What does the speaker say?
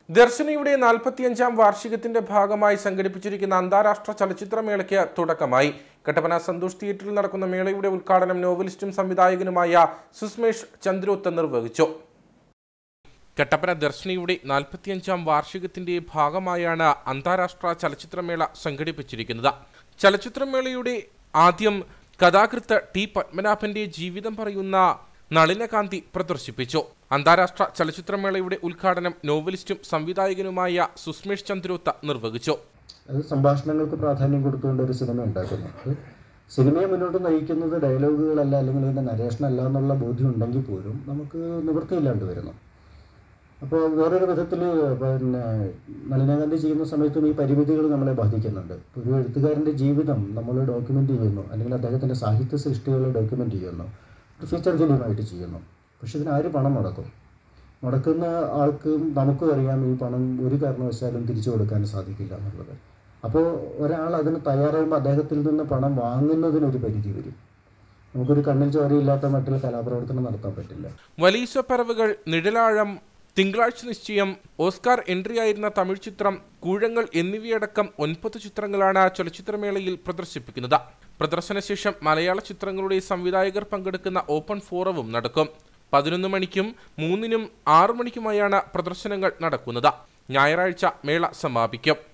ദർശനയുടെ നാൽപ്പത്തിയഞ്ചാം വാർഷികത്തിന്റെ ഭാഗമായി സംഘടിപ്പിച്ചിരിക്കുന്ന അന്താരാഷ്ട്ര ചലച്ചിത്രമേളയ്ക്ക് തുടക്കമായി കട്ടപ്പന സന്തോഷ് തിയേറ്ററിൽ നടക്കുന്ന മേളയുടെ ഉദ്ഘാടനം നോവലിസ്റ്റും സംവിധായകനുമായ സുസ്മേഷ് ചന്ദ്രോത്ത് നിർവഹിച്ചു കട്ടപ്പന ദർശനയുടെ നാൽപ്പത്തിയഞ്ചാം വാർഷികത്തിന്റെ ഭാഗമായാണ് അന്താരാഷ്ട്ര ചലച്ചിത്രമേള സംഘടിപ്പിച്ചിരിക്കുന്നത് ചലച്ചിത്രമേളയുടെ ആദ്യം കഥാകൃത്ത് ടി പത്മനാഭന്റെ ജീവിതം പറയുന്ന നളിനകാന്തി പ്രദർശിപ്പിച്ചു അന്താരാഷ്ട്ര ചലച്ചിത്രമേളയുടെ ഉദ്ഘാടനം നോവലിസ്റ്റും സംവിധായകനുമായ സുസ്മേഷ് ചന്ദ്രോത്ത നിർവഹിച്ചു അത് സംഭാഷണങ്ങൾക്ക് പ്രാധാന്യം കൊടുത്തുകൊണ്ട് ഒരു സിനിമ ഉണ്ടാക്കുന്നു അത് സിനിമയെ മുന്നോട്ട് നയിക്കുന്നത് ഡയലോഗുകളല്ല അല്ലെങ്കിൽ ഇതിൻ്റെ നരേഷൻ അല്ല എന്നുള്ള ബോധ്യം ഉണ്ടെങ്കിൽ പോലും നമുക്ക് നിവൃത്തിയില്ലാണ്ട് വരുന്നു അപ്പോൾ വേറൊരു വിധത്തിൽ പിന്നെ നളിനാഗാന്ധി ചെയ്യുന്ന സമയത്തും ഈ പരിമിതികൾ നമ്മളെ ബാധിക്കുന്നുണ്ട് ഒരു എഴുത്തുകാരൻ്റെ ജീവിതം നമ്മൾ ഡോക്യുമെൻ്റ് ചെയ്യുന്നു അല്ലെങ്കിൽ അദ്ദേഹത്തിൻ്റെ സാഹിത്യ സൃഷ്ടികൾ ഡോക്യുമെൻ്റ് ചെയ്യുന്നു ഒരു ഫീച്ചർ ഫിലിമായിട്ട് ചെയ്യുന്നു പക്ഷെ ഇതിന് ആര് പണം മുടക്കും മുടക്കുന്ന ആൾക്കും നമുക്കും അറിയാം ഈ പണം ഒരു കാരണവശാലും തിരിച്ചു കൊടുക്കാൻ സാധിക്കില്ല എന്നുള്ളത് അപ്പോൾ ഒരാൾ അതിന് തയ്യാറാകുമ്പോൾ അദ്ദേഹത്തിൽ നിന്ന് പണം വാങ്ങുന്നതിനൊരു പരിധി വരും നമുക്കൊരു കണ്ണിൽ ചോരയില്ലാത്ത മറ്റുള്ള കലാപ്രവർത്തനം നടത്താൻ പറ്റില്ല വലിയ പറവുകൾ നിഴലാഴം തിങ്കളാഴ്ച നിശ്ചയം ഓസ്കാർ എൻട്രി ആയിരുന്ന തമിഴ് ചിത്രം കൂഴങ്ങൾ എന്നിവയടക്കം ഒൻപത് ചിത്രങ്ങളാണ് ചലച്ചിത്രമേളയിൽ പ്രദർശിപ്പിക്കുന്നത് പ്രദർശനശേഷം മലയാള ചിത്രങ്ങളുടെ സംവിധായകർ പങ്കെടുക്കുന്ന ഓപ്പൺ ഫോറവും നടക്കും പതിനൊന്ന് മണിക്കും മൂന്നിനും ആറു മണിക്കുമായാണ് പ്രദർശനങ്ങൾ നടക്കുന്നത് ഞായറാഴ്ച മേള സമാപിക്കും